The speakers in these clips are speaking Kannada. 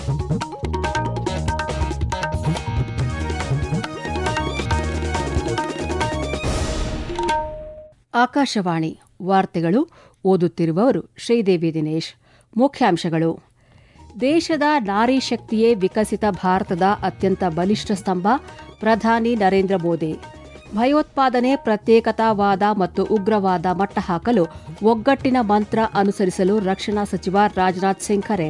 ಆಕಾಶವಾಣಿ ವಾರ್ತೆಗಳು ಓದುತ್ತಿರುವವರು ಶ್ರೀದೇವಿ ದಿನೇಶ್ ಮುಖ್ಯಾಂಶಗಳು ದೇಶದ ನಾರಿ ಶಕ್ತಿಯೇ ವಿಕಸಿತ ಭಾರತದ ಅತ್ಯಂತ ಬಲಿಷ್ಠ ಸ್ತಂಭ ಪ್ರಧಾನಿ ನರೇಂದ್ರ ಮೋದಿ ಭಯೋತ್ಪಾದನೆ ಪ್ರತ್ಯೇಕತಾವಾದ ಮತ್ತು ಉಗ್ರವಾದ ಮಟ್ಟ ಹಾಕಲು ಒಗ್ಗಟ್ಟಿನ ಮಂತ್ರ ಅನುಸರಿಸಲು ರಕ್ಷಣಾ ಸಚಿವ ರಾಜನಾಥ್ ಸಿಂಗ್ ಕರೆ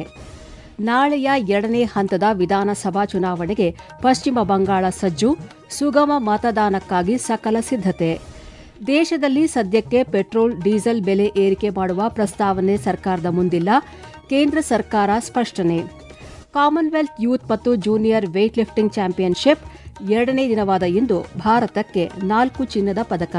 ನಾಳೆಯ ಎರಡನೇ ಹಂತದ ವಿಧಾನಸಭಾ ಚುನಾವಣೆಗೆ ಪಶ್ಚಿಮ ಬಂಗಾಳ ಸಜ್ಜು ಸುಗಮ ಮತದಾನಕ್ಕಾಗಿ ಸಕಲ ಸಿದ್ಧತೆ ದೇಶದಲ್ಲಿ ಸದ್ಯಕ್ಕೆ ಪೆಟ್ರೋಲ್ ಡೀಸೆಲ್ ಬೆಲೆ ಏರಿಕೆ ಮಾಡುವ ಪ್ರಸ್ತಾವನೆ ಸರ್ಕಾರದ ಮುಂದಿಲ್ಲ ಕೇಂದ್ರ ಸರ್ಕಾರ ಸ್ಪಷ್ಟನೆ ಕಾಮನ್ವೆಲ್ತ್ ಯೂತ್ ಮತ್ತು ಜೂನಿಯರ್ ವೇಟ್ ಲಿಫ್ಟಿಂಗ್ ಚಾಂಪಿಯನ್ಶಿಪ್ ಎರಡನೇ ದಿನವಾದ ಇಂದು ಭಾರತಕ್ಕೆ ನಾಲ್ಕು ಚಿನ್ನದ ಪದಕ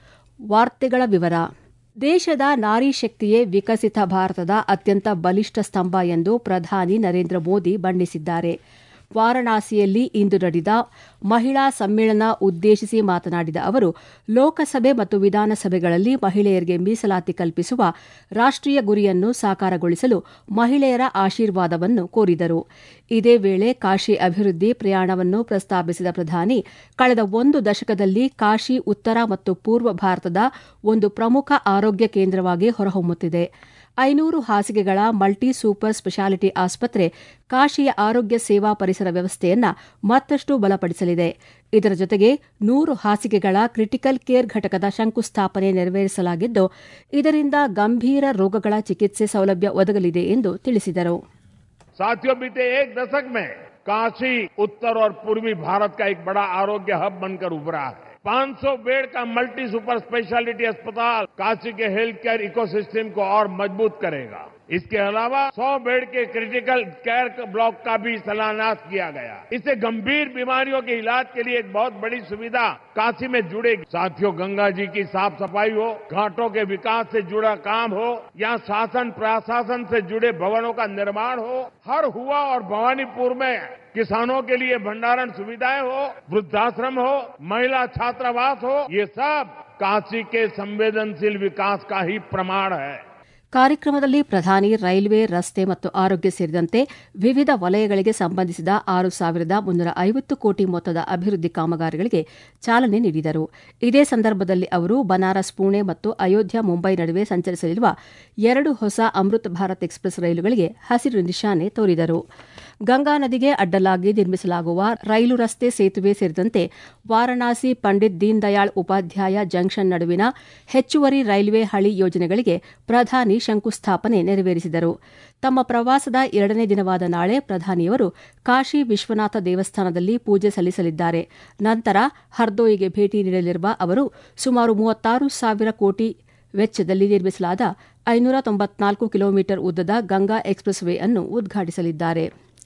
ವಾರ್ತೆಗಳ ವಿವರ ದೇಶದ ನಾರಿ ಶಕ್ತಿಯೇ ವಿಕಸಿತ ಭಾರತದ ಅತ್ಯಂತ ಬಲಿಷ್ಠ ಸ್ತಂಭ ಎಂದು ಪ್ರಧಾನಿ ನರೇಂದ್ರ ಮೋದಿ ಬಣ್ಣಿಸಿದ್ದಾರೆ ವಾರಣಾಸಿಯಲ್ಲಿ ಇಂದು ನಡೆದ ಮಹಿಳಾ ಸಮ್ಮೇಳನ ಉದ್ದೇಶಿಸಿ ಮಾತನಾಡಿದ ಅವರು ಲೋಕಸಭೆ ಮತ್ತು ವಿಧಾನಸಭೆಗಳಲ್ಲಿ ಮಹಿಳೆಯರಿಗೆ ಮೀಸಲಾತಿ ಕಲ್ಪಿಸುವ ರಾಷ್ಟೀಯ ಗುರಿಯನ್ನು ಸಾಕಾರಗೊಳಿಸಲು ಮಹಿಳೆಯರ ಆಶೀರ್ವಾದವನ್ನು ಕೋರಿದರು ಇದೇ ವೇಳೆ ಕಾಶಿ ಅಭಿವೃದ್ಧಿ ಪ್ರಯಾಣವನ್ನು ಪ್ರಸ್ತಾಪಿಸಿದ ಪ್ರಧಾನಿ ಕಳೆದ ಒಂದು ದಶಕದಲ್ಲಿ ಕಾಶಿ ಉತ್ತರ ಮತ್ತು ಪೂರ್ವ ಭಾರತದ ಒಂದು ಪ್ರಮುಖ ಆರೋಗ್ಯ ಕೇಂದ್ರವಾಗಿ ಹೊರಹೊಮ್ಮುತ್ತಿದೆ ಐನೂರು ಹಾಸಿಗೆಗಳ ಮಲ್ಟಿ ಸೂಪರ್ ಸ್ಪೆಷಾಲಿಟಿ ಆಸ್ಪತ್ರೆ ಕಾಶಿಯ ಆರೋಗ್ಯ ಸೇವಾ ಪರಿಸರ ವ್ಯವಸ್ಥೆಯನ್ನ ಮತ್ತಷ್ಟು ಬಲಪಡಿಸಲಿದೆ ಇದರ ಜೊತೆಗೆ ನೂರು ಹಾಸಿಗೆಗಳ ಕ್ರಿಟಿಕಲ್ ಕೇರ್ ಘಟಕದ ಶಂಕುಸ್ಥಾಪನೆ ನೆರವೇರಿಸಲಾಗಿದ್ದು ಇದರಿಂದ ಗಂಭೀರ ರೋಗಗಳ ಚಿಕಿತ್ಸೆ ಸೌಲಭ್ಯ ಒದಗಲಿದೆ ಎಂದು ತಿಳಿಸಿದರು साथियों बीते एक दशक में काशी उत्तर और पूर्वी भारत का एक बड़ा आरोग्य हब बनकर उभरा है 500 बेड का मल्टी सुपर स्पेशलिटी अस्पताल काशी के हेल्थ केयर इकोसिस्टम को और मजबूत करेगा इसके अलावा 100 बेड के क्रिटिकल केयर ब्लॉक का भी शिलान्यास किया गया इससे गंभीर बीमारियों के इलाज के लिए एक बहुत बड़ी सुविधा काशी में जुड़ेगी साथियों गंगा जी की साफ सफाई हो घाटों के विकास से जुड़ा काम हो या शासन प्रशासन से जुड़े भवनों का निर्माण हो हर हुआ और भवानीपुर में किसानों के लिए भंडारण सुविधाएं हो वृद्धाश्रम हो महिला छात्रावास हो ये सब काशी के संवेदनशील विकास का ही प्रमाण है ಕಾರ್ಯಕ್ರಮದಲ್ಲಿ ಪ್ರಧಾನಿ ರೈಲ್ವೆ ರಸ್ತೆ ಮತ್ತು ಆರೋಗ್ಯ ಸೇರಿದಂತೆ ವಿವಿಧ ವಲಯಗಳಿಗೆ ಸಂಬಂಧಿಸಿದ ಆರು ಸಾವಿರದ ಮುನ್ನೂರ ಐವತ್ತು ಕೋಟಿ ಮೊತ್ತದ ಅಭಿವೃದ್ಧಿ ಕಾಮಗಾರಿಗಳಿಗೆ ಚಾಲನೆ ನೀಡಿದರು ಇದೇ ಸಂದರ್ಭದಲ್ಲಿ ಅವರು ಬನಾರಸ್ ಪುಣೆ ಮತ್ತು ಅಯೋಧ್ಯ ಮುಂಬೈ ನಡುವೆ ಸಂಚರಿಸಲಿರುವ ಎರಡು ಹೊಸ ಅಮೃತ್ ಭಾರತ್ ಎಕ್ಸ್ಪ್ರೆಸ್ ರೈಲುಗಳಿಗೆ ಹಸಿರು ನಿಶಾನೆ ತೋರಿದರು ಗಂಗಾ ನದಿಗೆ ಅಡ್ಡಲಾಗಿ ನಿರ್ಮಿಸಲಾಗುವ ರೈಲು ರಸ್ತೆ ಸೇತುವೆ ಸೇರಿದಂತೆ ವಾರಣಾಸಿ ಪಂಡಿತ್ ದೀನ್ ದಯಾಳ್ ಉಪಾಧ್ಯಾಯ ಜಂಕ್ಷನ್ ನಡುವಿನ ಹೆಚ್ಚುವರಿ ರೈಲ್ವೆ ಹಳಿ ಯೋಜನೆಗಳಿಗೆ ಪ್ರಧಾನಿ ಶಂಕುಸ್ಥಾಪನೆ ನೆರವೇರಿಸಿದರು ತಮ್ಮ ಪ್ರವಾಸದ ಎರಡನೇ ದಿನವಾದ ನಾಳೆ ಪ್ರಧಾನಿಯವರು ಕಾಶಿ ವಿಶ್ವನಾಥ ದೇವಸ್ಥಾನದಲ್ಲಿ ಪೂಜೆ ಸಲ್ಲಿಸಲಿದ್ದಾರೆ ನಂತರ ಹರ್ದೋಯಿಗೆ ಭೇಟಿ ನೀಡಲಿರುವ ಅವರು ಸುಮಾರು ಮೂವತ್ತಾರು ಸಾವಿರ ಕೋಟಿ ವೆಚ್ಚದಲ್ಲಿ ನಿರ್ಮಿಸಲಾದ ಐನೂರ ತೊಂಬತ್ನಾಲ್ಕು ಕಿಲೋಮೀಟರ್ ಉದ್ದದ ಗಂಗಾ ಎಕ್ಸ್ಪ್ರೆಸ್ ವೇ ಅನ್ನು ಉದ್ಘಾಟಿಸಲಿದ್ದಾರೆ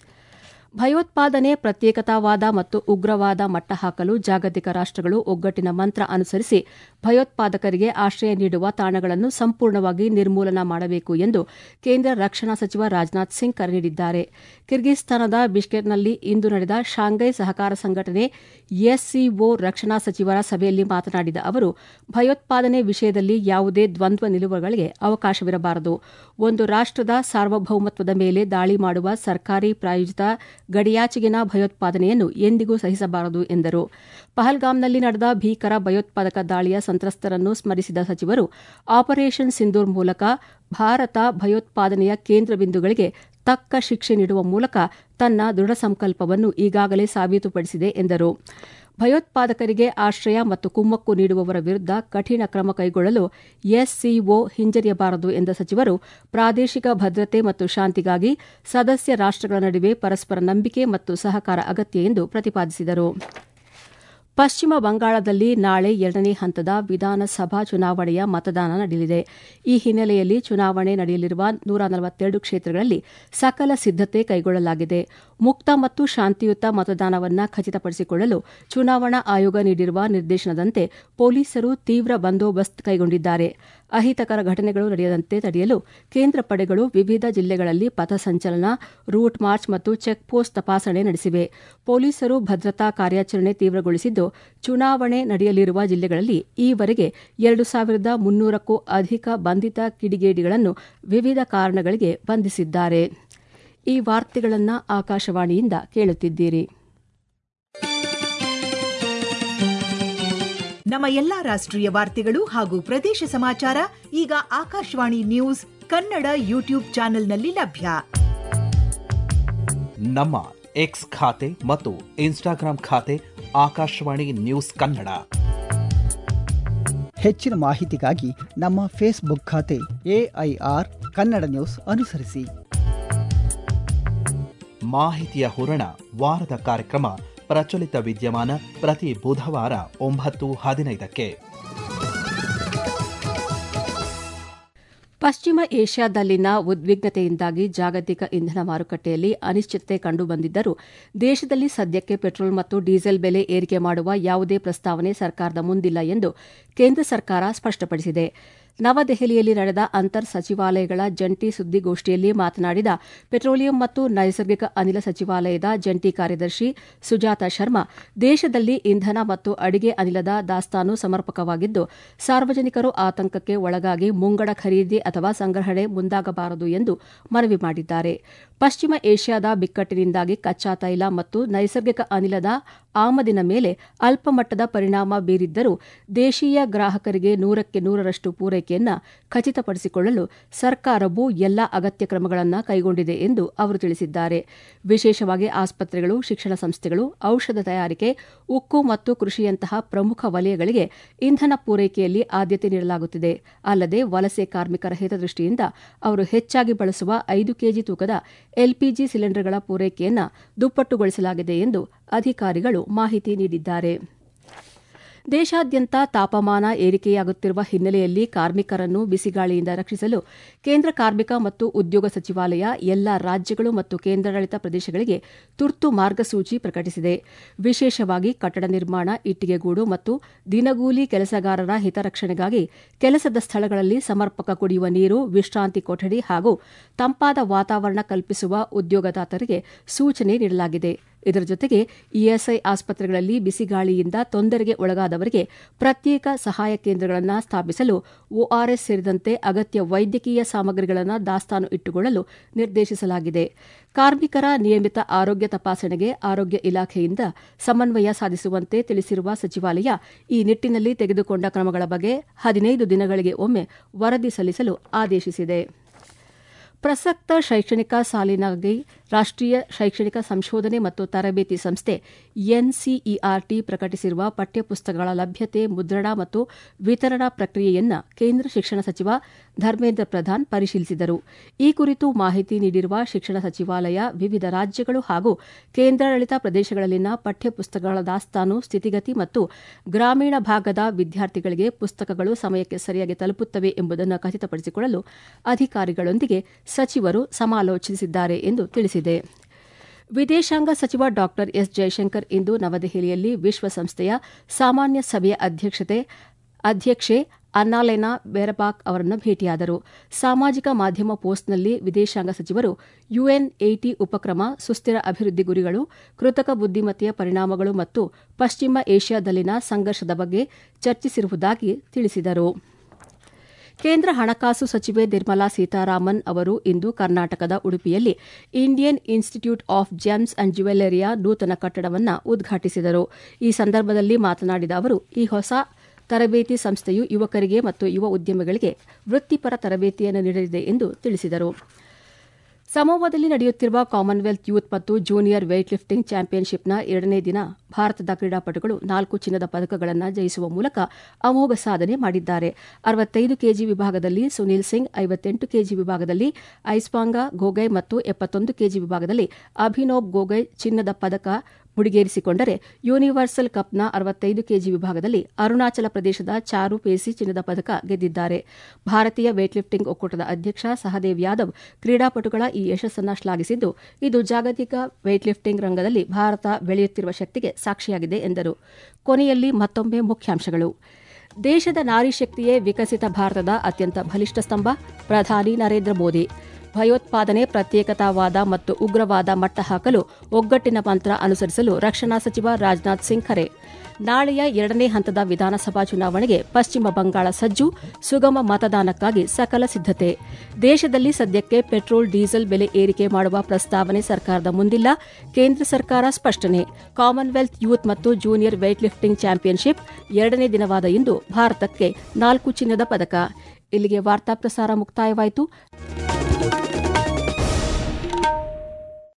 ಭಯೋತ್ಪಾದನೆ ಪ್ರತ್ಯೇಕತಾವಾದ ಮತ್ತು ಉಗ್ರವಾದ ಮಟ್ಟ ಹಾಕಲು ಜಾಗತಿಕ ರಾಷ್ಟಗಳು ಒಗ್ಗಟ್ಟಿನ ಮಂತ್ರ ಅನುಸರಿಸಿ ಭಯೋತ್ಪಾದಕರಿಗೆ ಆಶ್ರಯ ನೀಡುವ ತಾಣಗಳನ್ನು ಸಂಪೂರ್ಣವಾಗಿ ನಿರ್ಮೂಲನ ಮಾಡಬೇಕು ಎಂದು ಕೇಂದ್ರ ರಕ್ಷಣಾ ಸಚಿವ ರಾಜನಾಥ್ ಸಿಂಗ್ ಕರೆ ನೀಡಿದ್ದಾರೆ ಕಿರ್ಗಿಸ್ತಾನದ ಬಿಷ್ಕೆಕ್ನಲ್ಲಿ ಇಂದು ನಡೆದ ಶಾಂಘೈ ಸಹಕಾರ ಸಂಘಟನೆ ಎಸ್ಸಿಒ ರಕ್ಷಣಾ ಸಚಿವರ ಸಭೆಯಲ್ಲಿ ಮಾತನಾಡಿದ ಅವರು ಭಯೋತ್ಪಾದನೆ ವಿಷಯದಲ್ಲಿ ಯಾವುದೇ ದ್ವಂದ್ವ ನಿಲುವುಗಳಿಗೆ ಅವಕಾಶವಿರಬಾರದು ಒಂದು ರಾಷ್ಟದ ಸಾರ್ವಭೌಮತ್ವದ ಮೇಲೆ ದಾಳಿ ಮಾಡುವ ಸರ್ಕಾರಿ ಪ್ರಾಯೋಜಿತ ಗಡಿಯಾಚೆಗಿನ ಭಯೋತ್ಪಾದನೆಯನ್ನು ಎಂದಿಗೂ ಸಹಿಸಬಾರದು ಎಂದರು ಪಹಲ್ಗಾಮ್ನಲ್ಲಿ ನಡೆದ ಭೀಕರ ಭಯೋತ್ಪಾದಕ ದಾಳಿಯ ಸಂತ್ರಸ್ತರನ್ನು ಸ್ಮರಿಸಿದ ಸಚಿವರು ಆಪರೇಷನ್ ಸಿಂಧೂರ್ ಮೂಲಕ ಭಾರತ ಭಯೋತ್ಪಾದನೆಯ ಕೇಂದ್ರ ಬಿಂದುಗಳಿಗೆ ತಕ್ಕ ಶಿಕ್ಷೆ ನೀಡುವ ಮೂಲಕ ತನ್ನ ದೃಢ ಸಂಕಲ್ಪವನ್ನು ಈಗಾಗಲೇ ಸಾಬೀತುಪಡಿಸಿದೆ ಎಂದರು ಭಯೋತ್ಪಾದಕರಿಗೆ ಆಶ್ರಯ ಮತ್ತು ಕುಮ್ಮಕ್ಕು ನೀಡುವವರ ವಿರುದ್ಧ ಕಠಿಣ ಕ್ರಮ ಕೈಗೊಳ್ಳಲು ಎಸ್ಸಿಒ ಹಿಂಜರಿಯಬಾರದು ಎಂದ ಸಚಿವರು ಪ್ರಾದೇಶಿಕ ಭದ್ರತೆ ಮತ್ತು ಶಾಂತಿಗಾಗಿ ಸದಸ್ಯ ರಾಷ್ಟಗಳ ನಡುವೆ ಪರಸ್ಪರ ನಂಬಿಕೆ ಮತ್ತು ಸಹಕಾರ ಅಗತ್ಯ ಎಂದು ಪ್ರತಿಪಾದಿಸಿದರು ಪಶ್ಚಿಮ ಬಂಗಾಳದಲ್ಲಿ ನಾಳೆ ಎರಡನೇ ಹಂತದ ವಿಧಾನಸಭಾ ಚುನಾವಣೆಯ ಮತದಾನ ನಡೆಯಲಿದೆ ಈ ಹಿನ್ನೆಲೆಯಲ್ಲಿ ಚುನಾವಣೆ ನಡೆಯಲಿರುವ ನೂರ ನಲವತ್ತೆರಡು ಕ್ಷೇತ್ರಗಳಲ್ಲಿ ಸಕಲ ಸಿದ್ದತೆ ಕೈಗೊಳ್ಳಲಾಗಿದೆ ಮುಕ್ತ ಮತ್ತು ಶಾಂತಿಯುತ ಮತದಾನವನ್ನು ಖಚಿತಪಡಿಸಿಕೊಳ್ಳಲು ಚುನಾವಣಾ ಆಯೋಗ ನೀಡಿರುವ ನಿರ್ದೇಶನದಂತೆ ಪೊಲೀಸರು ತೀವ್ರ ಬಂದೋಬಸ್ತ್ ಕೈಗೊಂಡಿದ್ದಾರೆ ಅಹಿತಕರ ಘಟನೆಗಳು ನಡೆಯದಂತೆ ತಡೆಯಲು ಕೇಂದ್ರ ಪಡೆಗಳು ವಿವಿಧ ಜಿಲ್ಲೆಗಳಲ್ಲಿ ಪಥಸಂಚಲನ ರೂಟ್ ಮಾರ್ಚ್ ಮತ್ತು ಚೆಕ್ ಪೋಸ್ಟ್ ತಪಾಸಣೆ ನಡೆಸಿವೆ ಪೊಲೀಸರು ಭದ್ರತಾ ಕಾರ್ಯಾಚರಣೆ ತೀವ್ರಗೊಳಿಸಿದ್ದು ಚುನಾವಣೆ ನಡೆಯಲಿರುವ ಜಿಲ್ಲೆಗಳಲ್ಲಿ ಈವರೆಗೆ ಎರಡು ಸಾವಿರದ ಮುನ್ನೂರಕ್ಕೂ ಅಧಿಕ ಬಂಧಿತ ಕಿಡಿಗೇಡಿಗಳನ್ನು ವಿವಿಧ ಕಾರಣಗಳಿಗೆ ಬಂಧಿಸಿದ್ದಾರೆ ಈ ವಾರ್ತೆಗಳನ್ನು ಆಕಾಶವಾಣಿಯಿಂದ ಕೇಳುತ್ತಿದ್ದೀರಿ ನಮ್ಮ ಎಲ್ಲಾ ರಾಷ್ಟ್ರೀಯ ವಾರ್ತೆಗಳು ಹಾಗೂ ಪ್ರದೇಶ ಸಮಾಚಾರ ಈಗ ಆಕಾಶವಾಣಿ ನ್ಯೂಸ್ ಕನ್ನಡ ಯೂಟ್ಯೂಬ್ ಚಾನೆಲ್ನಲ್ಲಿ ಲಭ್ಯ ನಮ್ಮ ಎಕ್ಸ್ ಖಾತೆ ಮತ್ತು ಇನ್ಸ್ಟಾಗ್ರಾಂ ಖಾತೆ ಆಕಾಶವಾಣಿ ನ್ಯೂಸ್ ಕನ್ನಡ ಹೆಚ್ಚಿನ ಮಾಹಿತಿಗಾಗಿ ನಮ್ಮ ಫೇಸ್ಬುಕ್ ಖಾತೆ ಎಐಆರ್ ಕನ್ನಡ ನ್ಯೂಸ್ ಅನುಸರಿಸಿ ಮಾಹಿತಿಯ ಹೂರಣ ವಾರದ ಕಾರ್ಯಕ್ರಮ ಪ್ರಚಲಿತ ವಿದ್ಯಮಾನ ಪ್ರತಿ ಬುಧವಾರ ಒಂಬತ್ತು ಹದಿನೈದಕ್ಕೆ ಪಶ್ಚಿಮ ಏಷ್ಯಾದಲ್ಲಿನ ಉದ್ವಿಗ್ನತೆಯಿಂದಾಗಿ ಜಾಗತಿಕ ಇಂಧನ ಮಾರುಕಟ್ಟೆಯಲ್ಲಿ ಅನಿಶ್ಚಿತತೆ ಕಂಡುಬಂದಿದ್ದರೂ ದೇಶದಲ್ಲಿ ಸದ್ಯಕ್ಕೆ ಪೆಟ್ರೋಲ್ ಮತ್ತು ಡೀಸೆಲ್ ಬೆಲೆ ಏರಿಕೆ ಮಾಡುವ ಯಾವುದೇ ಪ್ರಸ್ತಾವನೆ ಸರ್ಕಾರದ ಮುಂದಿಲ್ಲ ಎಂದು ಕೇಂದ್ರ ಸರ್ಕಾರ ಸ್ಪಷ್ಟಪಡಿಸಿದೆ ನವದೆಹಲಿಯಲ್ಲಿ ನಡೆದ ಅಂತರ್ ಸಚಿವಾಲಯಗಳ ಜಂಟಿ ಸುದ್ದಿಗೋಷ್ಠಿಯಲ್ಲಿ ಮಾತನಾಡಿದ ಪೆಟ್ರೋಲಿಯಂ ಮತ್ತು ನೈಸರ್ಗಿಕ ಅನಿಲ ಸಚಿವಾಲಯದ ಜಂಟಿ ಕಾರ್ಯದರ್ಶಿ ಸುಜಾತ ಶರ್ಮಾ ದೇಶದಲ್ಲಿ ಇಂಧನ ಮತ್ತು ಅಡಿಗೆ ಅನಿಲದ ದಾಸ್ತಾನು ಸಮರ್ಪಕವಾಗಿದ್ದು ಸಾರ್ವಜನಿಕರು ಆತಂಕಕ್ಕೆ ಒಳಗಾಗಿ ಮುಂಗಡ ಖರೀದಿ ಅಥವಾ ಸಂಗ್ರಹಣೆ ಮುಂದಾಗಬಾರದು ಎಂದು ಮನವಿ ಮಾಡಿದ್ದಾರೆ ಪಶ್ಚಿಮ ಏಷ್ಯಾದ ಬಿಕ್ಕಟ್ಟಿನಿಂದಾಗಿ ಕಚ್ಚಾ ತೈಲ ಮತ್ತು ನೈಸರ್ಗಿಕ ಅನಿಲದ ಆಮದಿನ ಮೇಲೆ ಅಲ್ಪಮಟ್ಟದ ಪರಿಣಾಮ ಬೀರಿದ್ದರೂ ದೇಶೀಯ ಗ್ರಾಹಕರಿಗೆ ನೂರಕ್ಕೆ ನೂರರಷ್ಟು ಪೂರೈಕೆಯನ್ನು ಖಚಿತಪಡಿಸಿಕೊಳ್ಳಲು ಸರ್ಕಾರವು ಎಲ್ಲ ಅಗತ್ಯ ಕ್ರಮಗಳನ್ನು ಕೈಗೊಂಡಿದೆ ಎಂದು ಅವರು ತಿಳಿಸಿದ್ದಾರೆ ವಿಶೇಷವಾಗಿ ಆಸ್ಪತ್ರೆಗಳು ಶಿಕ್ಷಣ ಸಂಸ್ಥೆಗಳು ಔಷಧ ತಯಾರಿಕೆ ಉಕ್ಕು ಮತ್ತು ಕೃಷಿಯಂತಹ ಪ್ರಮುಖ ವಲಯಗಳಿಗೆ ಇಂಧನ ಪೂರೈಕೆಯಲ್ಲಿ ಆದ್ಯತೆ ನೀಡಲಾಗುತ್ತಿದೆ ಅಲ್ಲದೆ ವಲಸೆ ಕಾರ್ಮಿಕರ ಹಿತದೃಷ್ಟಿಯಿಂದ ಅವರು ಹೆಚ್ಚಾಗಿ ಬಳಸುವ ಐದು ಕೆಜಿ ತೂಕದ ಎಲ್ಪಿಜಿ ಸಿಲಿಂಡರ್ಗಳ ಪೂರೈಕೆಯನ್ನು ದುಪ್ಪಟ್ಟುಗೊಳಿಸಲಾಗಿದೆ ಎಂದು ಅಧಿಕಾರಿಗಳು ಮಾಹಿತಿ ನೀಡಿದ್ದಾರೆ ದೇಶಾದ್ಯಂತ ತಾಪಮಾನ ಏರಿಕೆಯಾಗುತ್ತಿರುವ ಹಿನ್ನೆಲೆಯಲ್ಲಿ ಕಾರ್ಮಿಕರನ್ನು ಬಿಸಿಗಾಳಿಯಿಂದ ರಕ್ಷಿಸಲು ಕೇಂದ್ರ ಕಾರ್ಮಿಕ ಮತ್ತು ಉದ್ಯೋಗ ಸಚಿವಾಲಯ ಎಲ್ಲ ರಾಜ್ಯಗಳು ಮತ್ತು ಕೇಂದ್ರಾಡಳಿತ ಪ್ರದೇಶಗಳಿಗೆ ತುರ್ತು ಮಾರ್ಗಸೂಚಿ ಪ್ರಕಟಿಸಿದೆ ವಿಶೇಷವಾಗಿ ಕಟ್ಟಡ ನಿರ್ಮಾಣ ಇಟ್ಟಿಗೆಗೂಡು ಮತ್ತು ದಿನಗೂಲಿ ಕೆಲಸಗಾರರ ಹಿತರಕ್ಷಣೆಗಾಗಿ ಕೆಲಸದ ಸ್ಥಳಗಳಲ್ಲಿ ಸಮರ್ಪಕ ಕುಡಿಯುವ ನೀರು ವಿಶ್ರಾಂತಿ ಕೊಠಡಿ ಹಾಗೂ ತಂಪಾದ ವಾತಾವರಣ ಕಲ್ಪಿಸುವ ಉದ್ಯೋಗದಾತರಿಗೆ ಸೂಚನೆ ನೀಡಲಾಗಿದೆ ಇದರ ಜೊತೆಗೆ ಇಎಸ್ಐ ಆಸ್ಪತ್ರೆಗಳಲ್ಲಿ ಬಿಸಿಗಾಳಿಯಿಂದ ತೊಂದರೆಗೆ ಒಳಗಾದವರಿಗೆ ಪ್ರತ್ಯೇಕ ಸಹಾಯ ಕೇಂದ್ರಗಳನ್ನು ಸ್ಥಾಪಿಸಲು ಒಆರ್ಎಸ್ ಸೇರಿದಂತೆ ಅಗತ್ಯ ವೈದ್ಯಕೀಯ ಸಾಮಗ್ರಿಗಳನ್ನು ದಾಸ್ತಾನು ಇಟ್ಟುಕೊಳ್ಳಲು ನಿರ್ದೇಶಿಸಲಾಗಿದೆ ಕಾರ್ಮಿಕರ ನಿಯಮಿತ ಆರೋಗ್ಯ ತಪಾಸಣೆಗೆ ಆರೋಗ್ಯ ಇಲಾಖೆಯಿಂದ ಸಮನ್ವಯ ಸಾಧಿಸುವಂತೆ ತಿಳಿಸಿರುವ ಸಚಿವಾಲಯ ಈ ನಿಟ್ಟಿನಲ್ಲಿ ತೆಗೆದುಕೊಂಡ ಕ್ರಮಗಳ ಬಗ್ಗೆ ಹದಿನೈದು ದಿನಗಳಿಗೆ ಒಮ್ಮೆ ವರದಿ ಸಲ್ಲಿಸಲು ಆದೇಶಿಸಿದೆ ಪ್ರಸಕ್ತ ಶೈಕ್ಷಣಿಕ ಸಾಲಿನಾಗಿ ರಾಷ್ಟ್ರೀಯ ಶೈಕ್ಷಣಿಕ ಸಂಶೋಧನೆ ಮತ್ತು ತರಬೇತಿ ಸಂಸ್ಥೆ ಎನ್ಸಿಇಆರ್ಟಿ ಪ್ರಕಟಿಸಿರುವ ಪಠ್ಯಪುಸ್ತಕಗಳ ಲಭ್ಯತೆ ಮುದ್ರಣ ಮತ್ತು ವಿತರಣಾ ಪ್ರಕ್ರಿಯೆಯನ್ನು ಕೇಂದ್ರ ಶಿಕ್ಷಣ ಸಚಿವ ಧರ್ಮೇಂದ್ರ ಪ್ರಧಾನ್ ಪರಿಶೀಲಿಸಿದರು ಈ ಕುರಿತು ಮಾಹಿತಿ ನೀಡಿರುವ ಶಿಕ್ಷಣ ಸಚಿವಾಲಯ ವಿವಿಧ ರಾಜ್ಯಗಳು ಹಾಗೂ ಕೇಂದ್ರಾಡಳಿತ ಪ್ರದೇಶಗಳಲ್ಲಿನ ಪಠ್ಯಪುಸ್ತಕಗಳ ದಾಸ್ತಾನು ಸ್ಥಿತಿಗತಿ ಮತ್ತು ಗ್ರಾಮೀಣ ಭಾಗದ ವಿದ್ಯಾರ್ಥಿಗಳಿಗೆ ಪುಸ್ತಕಗಳು ಸಮಯಕ್ಕೆ ಸರಿಯಾಗಿ ತಲುಪುತ್ತವೆ ಎಂಬುದನ್ನು ಖಚಿತಪಡಿಸಿಕೊಳ್ಳಲು ಅಧಿಕಾರಿಗಳೊಂದಿಗೆ ಸಚಿವರು ಸಮಾಲೋಚಿಸಿದ್ದಾರೆ ಎಂದು ತಿಳಿಸಿದೆ ವಿದೇಶಾಂಗ ಸಚಿವ ಡಾ ಎಸ್ ಜಯಶಂಕರ್ ಇಂದು ನವದೆಹಲಿಯಲ್ಲಿ ವಿಶ್ವಸಂಸ್ಥೆಯ ಸಾಮಾನ್ಯ ಸಭೆಯ ಅಧ್ಯಕ್ಷತೆ ಅಧ್ಯಕ್ಷೆ ಅನ್ನಾಲೆನಾ ಬೇರಬಾಕ್ ಅವರನ್ನು ಭೇಟಿಯಾದರು ಸಾಮಾಜಿಕ ಮಾಧ್ಯಮ ಪೋಸ್ಟ್ನಲ್ಲಿ ವಿದೇಶಾಂಗ ಸಚಿವರು ಯುಎನ್ ಏಟಿ ಉಪಕ್ರಮ ಸುಸ್ಥಿರ ಅಭಿವೃದ್ಧಿ ಗುರಿಗಳು ಕೃತಕ ಬುದ್ದಿಮತ್ತೆಯ ಪರಿಣಾಮಗಳು ಮತ್ತು ಪಶ್ಚಿಮ ಏಷ್ಯಾದಲ್ಲಿನ ಸಂಘರ್ಷದ ಬಗ್ಗೆ ಚರ್ಚಿಸಿರುವುದಾಗಿ ತಿಳಿಸಿದರು ಕೇಂದ್ರ ಹಣಕಾಸು ಸಚಿವೆ ನಿರ್ಮಲಾ ಸೀತಾರಾಮನ್ ಅವರು ಇಂದು ಕರ್ನಾಟಕದ ಉಡುಪಿಯಲ್ಲಿ Indian institute of gems and ಜ್ಯುವೆಲ್ಲರಿಯ ನೂತನ ಕಟ್ಟಡವನ್ನು ಉದ್ಘಾಟಿಸಿದರು ಈ ಸಂದರ್ಭದಲ್ಲಿ ಮಾತನಾಡಿದ ಅವರು ಈ ಹೊಸ ತರಬೇತಿ ಸಂಸ್ಥೆಯು ಯುವಕರಿಗೆ ಮತ್ತು ಯುವ ಉದ್ಯಮಿಗಳಿಗೆ ವೃತ್ತಿಪರ ತರಬೇತಿಯನ್ನು ನೀಡಲಿದೆ ಎಂದು ತಿಳಿಸಿದರು ಸಮೋವಾದಲ್ಲಿ ನಡೆಯುತ್ತಿರುವ ಕಾಮನ್ವೆಲ್ತ್ ಯೂತ್ ಮತ್ತು ಜೂನಿಯರ್ ವೇಟ್ ಲಿಫ್ಟಿಂಗ್ ಚಾಂಪಿಯನ್ಶಿಪ್ನ ಎರಡನೇ ದಿನ ಭಾರತದ ಕ್ರೀಡಾಪಟುಗಳು ನಾಲ್ಕು ಚಿನ್ನದ ಪದಕಗಳನ್ನು ಜಯಿಸುವ ಮೂಲಕ ಅಮೋಘ ಸಾಧನೆ ಮಾಡಿದ್ದಾರೆ ಅರವತ್ತೈದು ಕೆಜಿ ವಿಭಾಗದಲ್ಲಿ ಸುನೀಲ್ ಸಿಂಗ್ ಐವತ್ತೆಂಟು ಕೆಜಿ ವಿಭಾಗದಲ್ಲಿ ಐಸ್ಪಾಂಗ ಗೋಗೈ ಮತ್ತು ಎಪ್ಪತ್ತೊಂದು ಕೆಜಿ ವಿಭಾಗದಲ್ಲಿ ಅಭಿನವ್ ಗೋಗೈ ಚಿನ್ನದ ಪದಕ ಮುಡಿಗೇರಿಸಿಕೊಂಡರೆ ಯೂನಿವರ್ಸಲ್ ಕಪ್ನ ಅರವತ್ತೈದು ಕೆಜಿ ವಿಭಾಗದಲ್ಲಿ ಅರುಣಾಚಲ ಪ್ರದೇಶದ ಚಾರು ಪೇಸಿ ಚಿನ್ನದ ಪದಕ ಗೆದ್ದಿದ್ದಾರೆ ಭಾರತೀಯ ವೇಟ್ ಲಿಫ್ಟಿಂಗ್ ಒಕ್ಕೂಟದ ಅಧ್ಯಕ್ಷ ಸಹದೇವ್ ಯಾದವ್ ಕ್ರೀಡಾಪಟುಗಳ ಈ ಯಶಸ್ಸನ್ನು ಶ್ಲಾಘಿಸಿದ್ದು ಇದು ಜಾಗತಿಕ ವೇಟ್ ಲಿಫ್ಟಿಂಗ್ ರಂಗದಲ್ಲಿ ಭಾರತ ಬೆಳೆಯುತ್ತಿರುವ ಶಕ್ತಿಗೆ ಸಾಕ್ಷಿಯಾಗಿದೆ ಎಂದರು ಕೊನೆಯಲ್ಲಿ ಮತ್ತೊಮ್ಮೆ ಮುಖ್ಯಾಂಶಗಳು ದೇಶದ ನಾರಿ ಶಕ್ತಿಯೇ ವಿಕಸಿತ ಭಾರತದ ಅತ್ಯಂತ ಬಲಿಷ್ಠ ಸ್ತಂಭ ಪ್ರಧಾನಿ ನರೇಂದ್ರ ಮೋದಿ ಭಯೋತ್ಪಾದನೆ ಪ್ರತ್ಯೇಕತಾವಾದ ಮತ್ತು ಉಗ್ರವಾದ ಮಟ್ಟ ಹಾಕಲು ಒಗ್ಗಟ್ಟಿನ ಮಂತ್ರ ಅನುಸರಿಸಲು ರಕ್ಷಣಾ ಸಚಿವ ರಾಜನಾಥ್ ಸಿಂಗ್ ಕರೆ ನಾಳೆಯ ಎರಡನೇ ಹಂತದ ವಿಧಾನಸಭಾ ಚುನಾವಣೆಗೆ ಪಶ್ಚಿಮ ಬಂಗಾಳ ಸಜ್ಜು ಸುಗಮ ಮತದಾನಕ್ಕಾಗಿ ಸಕಲ ಸಿದ್ದತೆ ದೇಶದಲ್ಲಿ ಸದ್ಯಕ್ಕೆ ಪೆಟ್ರೋಲ್ ಡೀಸೆಲ್ ಬೆಲೆ ಏರಿಕೆ ಮಾಡುವ ಪ್ರಸ್ತಾವನೆ ಸರ್ಕಾರದ ಮುಂದಿಲ್ಲ ಕೇಂದ್ರ ಸರ್ಕಾರ ಸ್ಪಷ್ಟನೆ ಕಾಮನ್ವೆಲ್ತ್ ಯೂತ್ ಮತ್ತು ಜೂನಿಯರ್ ವೇಟ್ ಲಿಫ್ಟಿಂಗ್ ಚಾಂಪಿಯನ್ಶಿಪ್ ಎರಡನೇ ದಿನವಾದ ಇಂದು ಭಾರತಕ್ಕೆ ನಾಲ್ಕು ಚಿನ್ನದ ಪದಕ ಇಲ್ಲಿಗೆ ವಾರ್ತಾ ಪ್ರಸಾರ ಮುಕ್ತಾಯವಾಯಿತು